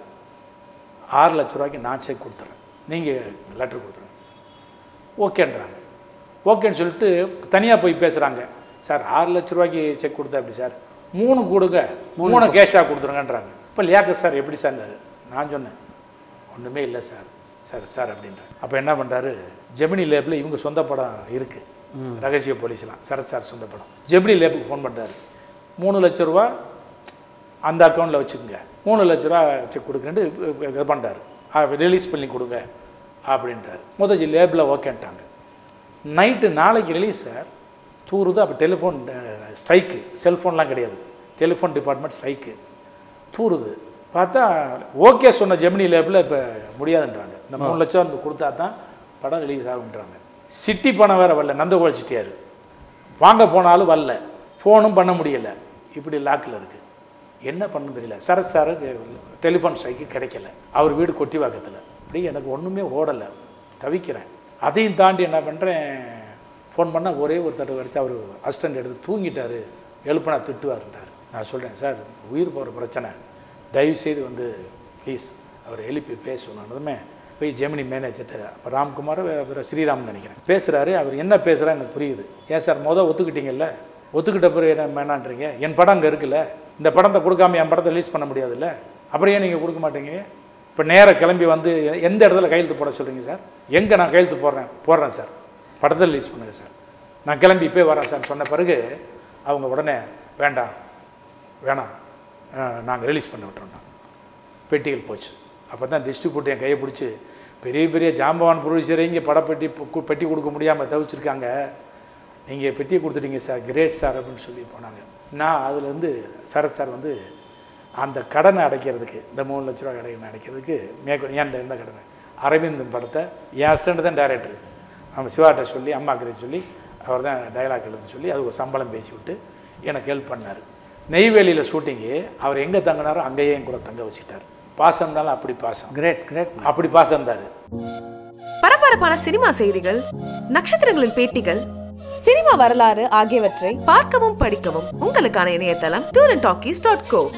ஆறு லட்ச ரூபாய்க்கு நான் செக் கொடுத்துட்றேன் நீங்கள் லெட்டர் கொடுத்துருங்க ஓகேன்றாங்க ஓகேன்னு சொல்லிட்டு தனியாக போய் பேசுகிறாங்க சார் ஆறு லட்ச ரூபாய்க்கு செக் கொடுத்தா எப்படி சார் மூணு கொடுங்க மூணு கேஷாக கொடுத்துருங்கன்றாங்க இப்போ லியாக்க சார் எப்படி சார்னாரு நான் சொன்னேன் ஒன்றுமே இல்லை சார் சார் சார் அப்படின்றார் அப்போ என்ன பண்ணுறாரு ஜெமினி லேபில் இவங்க சொந்த படம் இருக்குது ரகசிய போலீஸ்லாம் சரத் சார் சொந்த படம் ஜெமினி லேபுக்கு ஃபோன் பண்ணுறாரு மூணு லட்ச ரூபா அந்த அக்கௌண்ட்டில் வச்சுக்கோங்க மூணு லட்ச ரூபா செக் கொடுக்குறேன்ட்டு இது பண்ணுறாரு ரிலீஸ் பண்ணி கொடுங்க அப்படின்றாரு முதல் லேபில் ஓகேன்ட்டாங்க நைட்டு நாளைக்கு ரிலீஸ் சார் தூருது அப்போ டெலிஃபோன் ஸ்ட்ரைக்கு செல்ஃபோன்லாம் கிடையாது டெலிஃபோன் டிபார்ட்மெண்ட் ஸ்ட்ரைக்கு தூருது பார்த்தா ஓகே சொன்ன ஜெமினி லேபில் இப்போ முடியாதுன்றாங்க இந்த மூணு லட்சம் வந்து கொடுத்தா தான் படம் ரிலீஸ் ஆகுன்றாங்க சிட்டி பணம் வேறு வரல நந்தகோபால் சிட்டியார் வாங்க போனாலும் வரல ஃபோனும் பண்ண முடியல இப்படி லாக்கில் இருக்குது என்ன பண்ண தெரியல சரத் சார் டெலிஃபோன் ஸ்ட்ரைக்கு கிடைக்கல அவர் வீடு கொட்டிவாக்கத்தில் இப்படி எனக்கு ஒன்றுமே ஓடலை தவிக்கிறேன் அதையும் தாண்டி என்ன பண்ணுறேன் ஃபோன் பண்ணால் ஒரே ஒரு தடவை வரைச்சு அவர் அசிஸ்டண்ட் எடுத்து தூங்கிட்டாரு எழுப்பினா திட்டுவாருன்றார் நான் சொல்கிறேன் சார் உயிர் போகிற பிரச்சனை தயவு செய்து வந்து ப்ளீஸ் அவர் எழுப்பி பேசணுன்னதுமே போய் ஜெமினி மேனேஜர்கிட்ட அப்போ ராம்குமார் அப்புறம் ஸ்ரீராம் நினைக்கிறேன் பேசுகிறாரு அவர் என்ன பேசுகிறா எனக்கு புரியுது ஏன் சார் மொதல் ஒத்துக்கிட்டீங்கல்ல ஒத்துக்கிட்ட பிறகு என்ன வேணான்றீங்க என் படம் அங்கே இருக்குல்ல இந்த படத்தை கொடுக்காம என் படத்தை ரிலீஸ் பண்ண முடியாதுல்ல அப்புறம் ஏன் நீங்கள் கொடுக்க மாட்டீங்க இப்போ நேராக கிளம்பி வந்து எ- எந்த இடத்துல கையெழுத்து போட சொல்கிறீங்க சார் எங்கே நான் கையெழுத்து போடுறேன் போடுறேன் சார் படத்தை ரிலீஸ் பண்ணுங்கள் சார் நான் கிளம்பி இப்போ வரேன் சார் சொன்ன பிறகு அவங்க உடனே வேண்டாம் வேணாம் நாங்கள் ரிலீஸ் பண்ணி விட்டுறோம் பெட்டிகள் போச்சு அப்போ தான் டிஸ்ட்ரிபியூட்டர் என் கையை பிடிச்சி பெரிய பெரிய ஜாம்பவான் ப்ரொடியூசரே இங்கே படப்பெட்டி பு- கு- பெட்டி கொடுக்க முடியாமல் தவிச்சிருக்காங்க நீங்கள் பெட்டியை கொடுத்துட்டீங்க சார் கிரேட் சார் அப்படின்னு சொல்லி போனாங்க நான் அதுலேருந்து சரத் சார் வந்து அந்த கடனை அடைக்கிறதுக்கு இந்த மூணு லட்ச ரூபா கடனை அடைக்கிறதுக்கு மேற்கொண்டு ஏன் எந்த கடனை அரவிந்தன் படத்தை என் அசிஸ்டண்ட் தான் டைரக்டர் நம்ம சிவாட்ட சொல்லி அம்மாக்கிட்ட சொல்லி அவர் தான் டைலாக் எழுதுன்னு சொல்லி அதுக்கு ஒரு சம்பளம் பேசி விட்டு எனக்கு ஹெல்ப் பண்ணார் நெய்வேலியில் ஷூட்டிங்கு அவர் எங்கே தங்கினாரோ அங்கேயே என் கூட தங்க வச்சுட்டார் பாசம்னாலும் அப்படி பாசம் கிரேட் கிரேட் அப்படி பாசம் இருந்தார் பரபரப்பான சினிமா செய்திகள் நட்சத்திரங்களின் பேட்டிகள் சினிமா வரலாறு ஆகியவற்றை பார்க்கவும் படிக்கவும் உங்களுக்கான இணையதளம் tour and talkies dot go